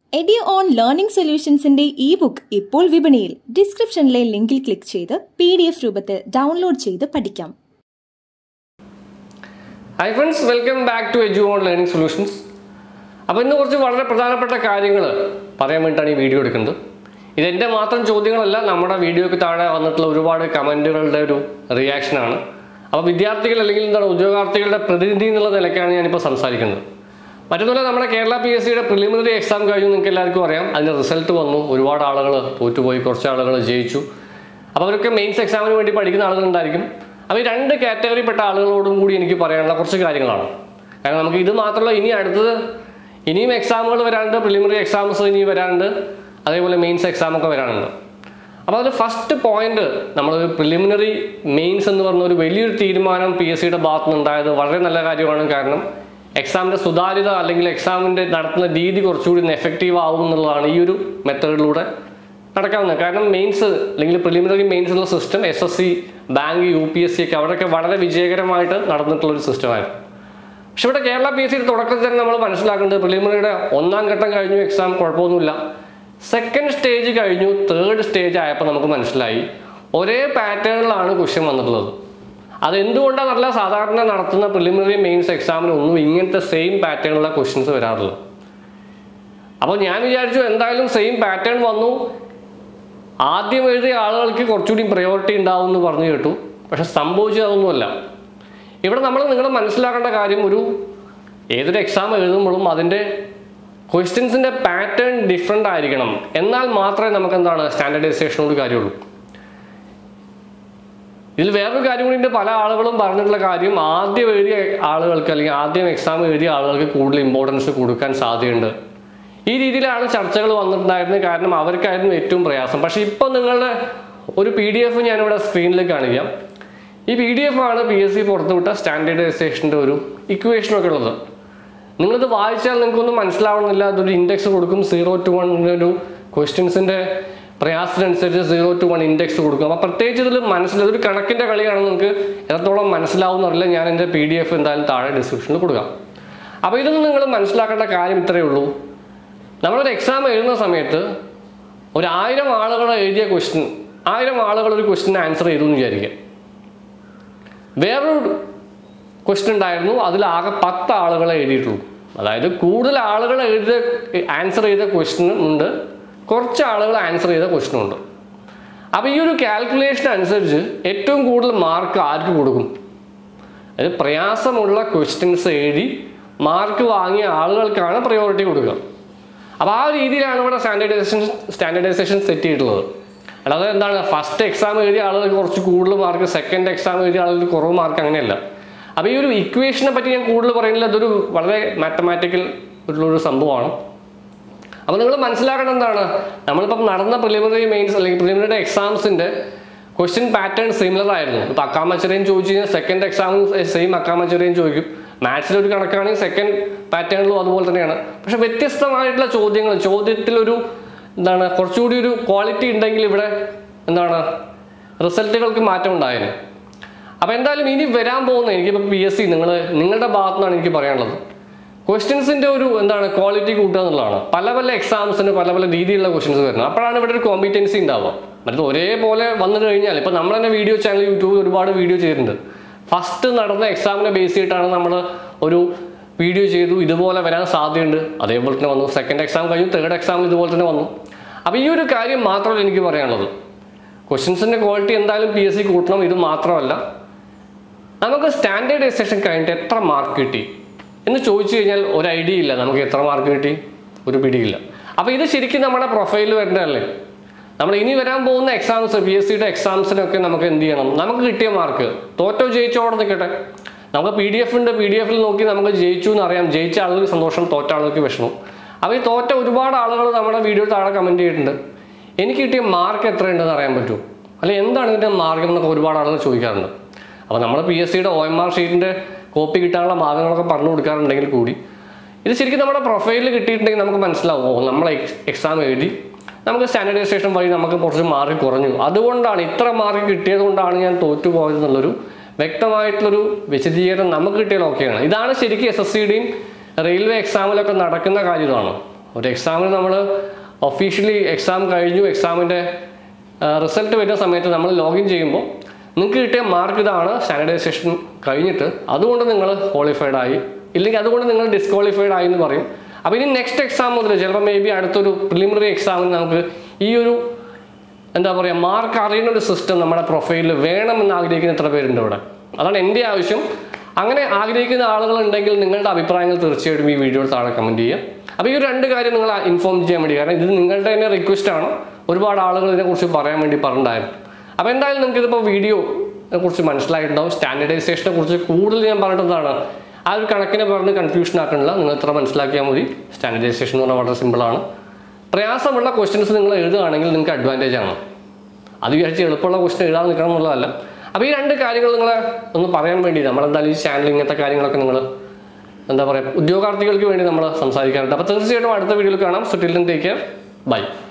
എഡിയോ On Learning സൊല്യൂഷൻസിന്റെ e book ഇപ്പോൾ വിപണിയിൽ ഡിസ്ക്രിപ്ഷനിലെ ലിങ്കിൽ ക്ലിക്ക് ചെയ്ത് പി ഡി എഫ് രൂപത്തിൽ ഡൗൺലോഡ് ചെയ്ത് പഠിക്കാം hi friends welcome back to Edu On Learning Solutions അപ്പോൾ ഇന്ന് കുറച്ച് വളരെ പ്രധാനപ്പെട്ട കാര്യങ്ങൾ പറയാൻ വേണ്ടിയിട്ടാണ് ഈ വീഡിയോ എടുക്കുന്നത് ഇതെൻ്റെ മാത്രം ചോദ്യങ്ങളല്ല നമ്മുടെ വീഡിയോയ്ക്ക് താഴെ വന്നിട്ടുള്ള ഒരുപാട് കമൻറ്റുകളുടെ ഒരു റിയാക്ഷനാണ് അപ്പോൾ വിദ്യാർത്ഥികൾ അല്ലെങ്കിൽ എന്താണ് ഉദ്യോഗാർത്ഥികളുടെ പ്രതിനിധി എന്നുള്ള നിലയ്ക്കാണ് ഞാനിപ്പോൾ സംസാരിക്കുന്നത് മറ്റൊന്നുമല്ല നമ്മുടെ കേരള പി എസ് സിയുടെ പ്രിലിമിനറി എക്സാം കഴിഞ്ഞു നിങ്ങൾക്ക് എല്ലാവർക്കും അറിയാം അതിൻ്റെ റിസൾട്ട് വന്നു ഒരുപാട് ആളുകൾ തോറ്റുപോയി കുറച്ച് ആളുകൾ ജയിച്ചു അപ്പോൾ അവരൊക്കെ മെയിൻസ് എക്സാമിന് വേണ്ടി പഠിക്കുന്ന ആളുകളുണ്ടായിരിക്കും അപ്പോൾ ഈ രണ്ട് കാറ്റഗറിപ്പെട്ട ആളുകളോടും കൂടി എനിക്ക് പറയാനുള്ള കുറച്ച് കാര്യങ്ങളാണ് കാരണം നമുക്ക് ഇത് മാത്രമല്ല ഇനി അടുത്തത് ഇനിയും എക്സാമുകൾ വരാനുണ്ട് പ്രിലിമിനറി എക്സാംസ് ഇനി വരാനുണ്ട് അതേപോലെ മെയിൻസ് എക്സാം ഒക്കെ വരാനുണ്ട് അപ്പോൾ അതിൽ ഫസ്റ്റ് പോയിന്റ് നമ്മൾ പ്രിലിമിനറി മെയിൻസ് എന്ന് പറഞ്ഞ ഒരു വലിയൊരു തീരുമാനം പി എസ് സിയുടെ ഭാഗത്ത് നിന്നുണ്ടായത് വളരെ നല്ല കാര്യമാണ് കാരണം എക്സാമിൻ്റെ സുതാര്യത അല്ലെങ്കിൽ എക്സാമിൻ്റെ നടത്തുന്ന രീതി കുറച്ചുകൂടി എഫക്റ്റീവ് ആവും എന്നുള്ളതാണ് ഈ ഒരു മെത്തേഡിലൂടെ നടക്കാവുന്നത് കാരണം മെയിൻസ് അല്ലെങ്കിൽ പ്രിലിമിനറി മെയിൻസ് ഉള്ള system S S C bank U P S C ഒക്കെ അവിടെയൊക്കെ വളരെ വിജയകരമായിട്ട് നടന്നിട്ടുള്ള ഒരു സിസ്റ്റമായിരുന്നു പക്ഷെ ഇവിടെ കേരള പി എസ് സിയുടെ തുടക്കത്തിൽ തന്നെ നമ്മൾ മനസ്സിലാക്കേണ്ടത് പ്രിലിമിനറിയുടെ ഒന്നാം ഘട്ടം കഴിഞ്ഞു എക്സാം കുഴപ്പമൊന്നുമില്ല സെക്കൻഡ് സ്റ്റേജ് കഴിഞ്ഞു തേർഡ് സ്റ്റേജ് ആയപ്പോൾ നമുക്ക് മനസ്സിലായി ഒരേ പാറ്റേണിലാണ് ക്വസ്റ്റ്യൻ വന്നിട്ടുള്ളത് അത് എന്തുകൊണ്ടാണെന്നല്ല സാധാരണ നടത്തുന്ന പ്രിലിമിനറി മെയിൻസ് എക്സാമിന് ഒന്നും ഇങ്ങനത്തെ സെയിം പാറ്റേണിലുള്ള ക്വസ്റ്റ്യൻസ് വരാറില്ല അപ്പോൾ ഞാൻ വിചാരിച്ചു എന്തായാലും സെയിം പാറ്റേൺ വന്നു ആദ്യം എഴുതിയ ആളുകൾക്ക് കുറച്ചുകൂടി പ്രയോറിറ്റി ഉണ്ടാവും എന്ന് പറഞ്ഞു കേട്ടു പക്ഷെ സംഭവിച്ചത് അതൊന്നുമല്ല ഇവിടെ നമ്മൾ നിങ്ങൾ മനസ്സിലാക്കേണ്ട കാര്യം ഒരു ഏതൊരു എക്സാം എഴുതുമ്പോഴും അതിൻ്റെ ക്വസ്റ്റ്യൻസിൻ്റെ പാറ്റേൺ ഡിഫറെൻ്റ് ആയിരിക്കണം എന്നാൽ മാത്രമേ നമുക്ക് എന്താണ് സ്റ്റാൻഡർഡൈസേഷനോട് കാര്യമുള്ളൂ ഇതിൽ വേറൊരു കാര്യം കൂടി ഉണ്ട് പല ആളുകളും പറഞ്ഞിട്ടുള്ള കാര്യം ആദ്യം എഴുതിയ ആളുകൾക്ക് അല്ലെങ്കിൽ ആദ്യം എക്സാം എഴുതിയ ആളുകൾക്ക് കൂടുതൽ ഇമ്പോർട്ടൻസ് കൊടുക്കാൻ സാധ്യതയുണ്ട് ഈ രീതിയിലാണ് ചർച്ചകൾ വന്നിട്ടുണ്ടായിരുന്നത് കാരണം അവർക്കായിരുന്നു ഏറ്റവും പ്രയാസം പക്ഷേ ഇപ്പോൾ നിങ്ങളുടെ ഒരു പി ഡി എഫ് ഞാനിവിടെ സ്ക്രീനിൽ കാണിക്കാം ഈ പി ഡി എഫ് ആണ് പി എസ് സി പുറത്തുവിട്ട സ്റ്റാൻഡേർഡൈസേഷൻ്റെ ഒരു ഇക്വേഷനൊക്കെ ഉള്ളത് നിങ്ങളിത് വായിച്ചാൽ നിങ്ങൾക്കൊന്നും മനസ്സിലാവണമെന്നില്ല അതൊരു ഇൻഡെക്സ് കൊടുക്കും സീറോ ടു വൺ ഒരു ക്വസ്റ്റ്യൻസിൻ്റെ പ്രയാസത്തിനനുസരിച്ച് സീറോ ടു വൺ ഇൻഡെക്സ് കൊടുക്കും അപ്പോൾ പ്രത്യേകിച്ച് ഇതിൽ മനസ്സിൽ ഇതൊരു കണക്കിൻ്റെ കളിയാണ് നിങ്ങൾക്ക് എത്രത്തോളം മനസ്സിലാവും എന്നറിയില്ല ഞാൻ എൻ്റെ പി ഡി എഫ് എന്തായാലും താഴെ ഡിസ്ക്രിപ്ഷനിൽ കൊടുക്കാം അപ്പോൾ ഇതൊന്നും നിങ്ങൾ മനസ്സിലാക്കേണ്ട കാര്യം ഇത്രയേ ഉള്ളൂ നമ്മളൊരു എക്സാം എഴുതുന്ന സമയത്ത് ഒരു ആയിരം ആളുകൾ എഴുതിയ ക്വസ്റ്റ്യൻ ആയിരം ആളുകൾ ഒരു ക്വസ്റ്റ്യൻ ആൻസർ ചെയ്തു എന്ന് വിചാരിക്കുക വേറൊരു ക്വസ്റ്റ്യൻ ഉണ്ടായിരുന്നു അതിലാകെ പത്ത് ആളുകളെ എഴുതിയിട്ടുള്ളൂ അതായത് കൂടുതൽ ആളുകൾ എഴുതിയ ആൻസർ ചെയ്ത ക്വസ്റ്റ്യനും ഉണ്ട് കുറച്ച് ആളുകൾ ആൻസർ ചെയ്ത ക്വസ്റ്റ്യനും ഉണ്ട് അപ്പോൾ ഈ ഒരു കാൽക്കുലേഷൻ അനുസരിച്ച് ഏറ്റവും കൂടുതൽ മാർക്ക് ആർക്ക് കൊടുക്കും അതായത് പ്രയാസമുള്ള ക്വസ്റ്റ്യൻസ് എഴുതി മാർക്ക് വാങ്ങിയ ആളുകൾക്കാണ് പ്രയോറിറ്റി കൊടുക്കുക അപ്പോൾ ആ രീതിയിലാണ് ഇവിടെ സ്റ്റാൻഡേർഡൈസേഷൻ സ്റ്റാൻഡേർഡൈസേഷൻ സെറ്റ് ചെയ്തിട്ടുള്ളത് അല്ലാതെ എന്താണ് ഫസ്റ്റ് എക്സാം എഴുതിയ ആളുകൾക്ക് കുറച്ച് കൂടുതൽ മാർക്ക് സെക്കൻഡ് എക്സാം എഴുതിയ ആളുകൾക്ക് കുറവ് മാർക്ക് അങ്ങനെയല്ല അപ്പോൾ ഈ ഒരു ഇക്വേഷനെ പറ്റി ഞാൻ കൂടുതൽ പറയുന്നില്ല അതൊരു വളരെ മാത്തമാറ്റിക്കൽ ഒരു സംഭവമാണ് അപ്പോൾ നിങ്ങൾ മനസ്സിലാക്കണം എന്താണ് നമ്മളിപ്പം നടന്ന പ്രിലിമിനറി മെയിൻസ് അല്ലെങ്കിൽ പ്രിലിമിനറി എക്സാംസിൻ്റെ ക്വസ്റ്റ്യൻ പാറ്റേൺ സിമിലർ ആയിരുന്നു ഇപ്പോൾ അക്കാമച്ചറിയും ചോദിച്ചു കഴിഞ്ഞാൽ സെക്കൻഡ് എക്സാമും സെയിം അക്കാമച്ചറിയും ചോദിക്കും മാത്സിലൊരു കണക്കാണെങ്കിൽ സെക്കൻഡ് പാറ്റേണിലും അതുപോലെ തന്നെയാണ് പക്ഷെ വ്യത്യസ്തമായിട്ടുള്ള ചോദ്യങ്ങൾ ചോദ്യത്തിലൊരു എന്താണ് കുറച്ചുകൂടി ഒരു ക്വാളിറ്റി ഉണ്ടെങ്കിൽ ഇവിടെ എന്താണ് റിസൾട്ടുകൾക്ക് മാറ്റം ഉണ്ടായേനെ അപ്പോൾ എന്തായാലും ഇനി വരാൻ പോകുന്ന എനിക്കിപ്പോൾ പി എസ് സി നിങ്ങൾ നിങ്ങളുടെ ഭാഗത്തു നിന്നാണ് എനിക്ക് പറയാനുള്ളത് ക്വസ്റ്റ്യൻസിൻ്റെ ഒരു എന്താണ് ക്വാളിറ്റി കൂട്ടുക എന്നുള്ളതാണ് പല പല എക്സാംസിന് പല പല രീതിയിലുള്ള ക്വസ്റ്റ്യൻസ് വരുന്നത് അപ്പോഴാണ് ഇവിടെ ഒരു കോമ്പിറ്റൻസി ഉണ്ടാവുക മറ്റത് ഒരേപോലെ വന്നു കഴിഞ്ഞാൽ ഇപ്പോൾ നമ്മൾ തന്നെ വീഡിയോ ചാനൽ യൂട്യൂബിൽ ഒരുപാട് വീഡിയോ ചെയ്തിട്ടുണ്ട് ഫസ്റ്റ് നടന്ന എക്സാമിനെ ബേസ് ചെയ്തിട്ടാണ് നമ്മൾ ഒരു വീഡിയോ ചെയ്തു ഇതുപോലെ വരാൻ സാധ്യതയുണ്ട് അതേപോലെ തന്നെ വന്നു സെക്കൻഡ് എക്സാം കഴിഞ്ഞു തേർഡ് എക്സാം ഇതുപോലെ തന്നെ വന്നു അപ്പോൾ ഈ ഒരു കാര്യം മാത്രമല്ല എനിക്ക് പറയാനുള്ളത് ക്വസ്റ്റ്യൻസിൻ്റെ ക്വാളിറ്റി എന്തായാലും പി എസ് സി കൂട്ടണം ഇത് മാത്രമല്ല നമുക്ക് സ്റ്റാൻഡേർഡൈസേഷൻ കഴിഞ്ഞിട്ട് എത്ര മാർക്ക് കിട്ടി എന്ന് ചോദിച്ചു കഴിഞ്ഞാൽ ഒരു ഐഡിയ ഇല്ല നമുക്ക് എത്ര മാർക്ക് കിട്ടി ഒരു പിടിയില്ല അപ്പോൾ ഇത് ശരിക്കും നമ്മുടെ പ്രൊഫൈലിൽ വരേണ്ടതല്ലേ നമ്മൾ ഇനി വരാൻ പോകുന്ന എക്സാംസ് പി എസ് സിയുടെ എക്സാംസിനൊക്കെ നമുക്ക് എന്ത് ചെയ്യണം നമുക്ക് കിട്ടിയ മാർക്ക് തോറ്റോ ജയിച്ചോ അവിടെ നിൽക്കട്ടെ നമുക്ക് പി ഡി എഫ് ഉണ്ട് പി ഡി എഫിൽ നോക്കി നമുക്ക് ജയിച്ചു എന്ന് അറിയാം ജയിച്ച ആളുകൾക്ക് സന്തോഷം തോറ്റ ആളുകൾക്ക് വിഷമം അപ്പോൾ ഈ തോറ്റ ഒരുപാട് ആളുകൾ നമ്മുടെ വീഡിയോ താഴെ കമൻറ്റ് ചെയ്തിട്ടുണ്ട് എനിക്ക് കിട്ടിയ മാർക്ക് എത്രയുണ്ടെന്ന് അറിയാൻ പറ്റുമോ അല്ലെ എന്താണ് ഇതിൻ്റെ മാർഗം എന്നൊക്കെ ഒരുപാട് ആളുകൾ ചോദിക്കാറുണ്ട് അപ്പോൾ നമ്മൾ പി എസ് സിയുടെ ഒ എം ആർ ഷീറ്റിൻ്റെ കോപ്പി കിട്ടാനുള്ള മാർഗങ്ങളൊക്കെ പറഞ്ഞു കൊടുക്കാറുണ്ടെങ്കിൽ കൂടി ഇത് ശരിക്കും നമ്മുടെ പ്രൊഫൈലിൽ കിട്ടിയിട്ടുണ്ടെങ്കിൽ നമുക്ക് മനസ്സിലാവും ഓ നമ്മൾ എക്സാം എഴുതി നമുക്ക് സ്റ്റാൻഡർഡൈസേഷൻ വഴി നമുക്ക് കുറച്ച് മാർക്ക് കുറഞ്ഞു അതുകൊണ്ടാണ് ഇത്ര മാർക്ക് കിട്ടിയത് കൊണ്ടാണ് ഞാൻ തോറ്റു പോയത് എന്നുള്ളൊരു വ്യക്തമായിട്ടുള്ളൊരു വിശദീകരണം നമുക്ക് കിട്ടിയാൽ ഓക്കെയാണ് ഇതാണ് ശരിക്കും എസ് എസ് സിയുടെയും റെയിൽവേ എക്സാമിലൊക്കെ നടക്കുന്ന കാര്യം ഇതാണ് ഒരു എക്സാമിന് നമ്മൾ ഒഫീഷ്യലി എക്സാം കഴിഞ്ഞു എക്സാമിൻ്റെ റിസൾട്ട് വരുന്ന സമയത്ത് നമ്മൾ ലോഗിൻ ചെയ്യുമ്പോൾ നിങ്ങൾക്ക് കിട്ടിയ മാർക്ക് ഇതാണ് സ്റ്റാൻഡർഡൈസേഷൻ കഴിഞ്ഞിട്ട് അതുകൊണ്ട് നിങ്ങൾ ക്വാളിഫൈഡ് ആയി ഇല്ലെങ്കിൽ അതുകൊണ്ട് നിങ്ങൾ ഡിസ്ക്വാളിഫൈഡ് ആയി എന്ന് പറയും അപ്പോൾ ഇനി നെക്സ്റ്റ് എക്സാം മുതൽ ചിലപ്പോൾ മേ ബി അടുത്തൊരു പ്രിലിമിനറി എക്സാമിന് നമുക്ക് ഈ ഒരു എന്താ പറയുക മാർക്ക് അറിയുന്ന ഒരു സിസ്റ്റം നമ്മുടെ പ്രൊഫൈലിൽ വേണമെന്ന് ആഗ്രഹിക്കുന്ന എത്ര പേരുണ്ട് ഇവിടെ അതാണ് എൻ്റെ ആവശ്യം അങ്ങനെ ആഗ്രഹിക്കുന്ന ആളുകളുണ്ടെങ്കിൽ നിങ്ങളുടെ അഭിപ്രായങ്ങൾ തീർച്ചയായിട്ടും ഈ വീഡിയോയിൽ താഴെ കമൻറ്റ് ചെയ്യുക അപ്പോൾ ഈ ഒരു രണ്ട് കാര്യം നിങ്ങൾ ഇൻഫോം ചെയ്യാൻ വേണ്ടി കാരണം ഇത് നിങ്ങളുടെ തന്നെ റിക്വസ്റ്റ് ആണ് ഒരുപാട് ആളുകൾ ഇതിനെക്കുറിച്ച് പറയാൻ വേണ്ടി പറഞ്ഞിട്ടുണ്ടായിരുന്നു അപ്പോൾ എന്തായാലും നിങ്ങൾക്ക് ഇതിപ്പോൾ വീഡിയോ കുറിച്ച് മനസ്സിലായിട്ടുണ്ടാവും സ്റ്റാൻഡർഡൈസേഷനെ കുറിച്ച് കൂടുതൽ ഞാൻ പറഞ്ഞിട്ടതാണ് ആ ഒരു കണക്കിനെ പറഞ്ഞ് കൺഫ്യൂഷൻ ആക്കണില്ല നിങ്ങൾ എത്ര മനസ്സിലാക്കിയാൽ മതി സ്റ്റാൻഡർഡൈസേഷൻ എന്ന് പറഞ്ഞാൽ വളരെ സിമ്പിളാണ് പ്രയാസമുള്ള ക്വസ്റ്റ്യൻസ് നിങ്ങൾ എഴുതുകയാണെങ്കിൽ നിങ്ങൾക്ക് അഡ്വാൻറ്റേജ് ആണ് അത് വിചാരിച്ച് എളുപ്പമുള്ള ക്വസ്റ്റ്യൻ എഴുതാൻ നിൽക്കണം എന്നുള്ളതല്ല അപ്പോൾ ഈ രണ്ട് കാര്യങ്ങൾ നിങ്ങളെ ഒന്ന് പറയാൻ വേണ്ടി നമ്മളെന്തായാലും ഈ ചാനൽ ഇങ്ങനത്തെ കാര്യങ്ങളൊക്കെ നിങ്ങൾ എന്താ പറയുക ഉദ്യോഗാർത്ഥികൾക്ക് വേണ്ടി നമ്മൾ സംസാരിക്കാറുണ്ട് അപ്പോൾ തീർച്ചയായിട്ടും അടുത്ത വീഡിയോയിൽ കാണാം സുറ്റിലും ടേക്ക് കെയർ ബൈ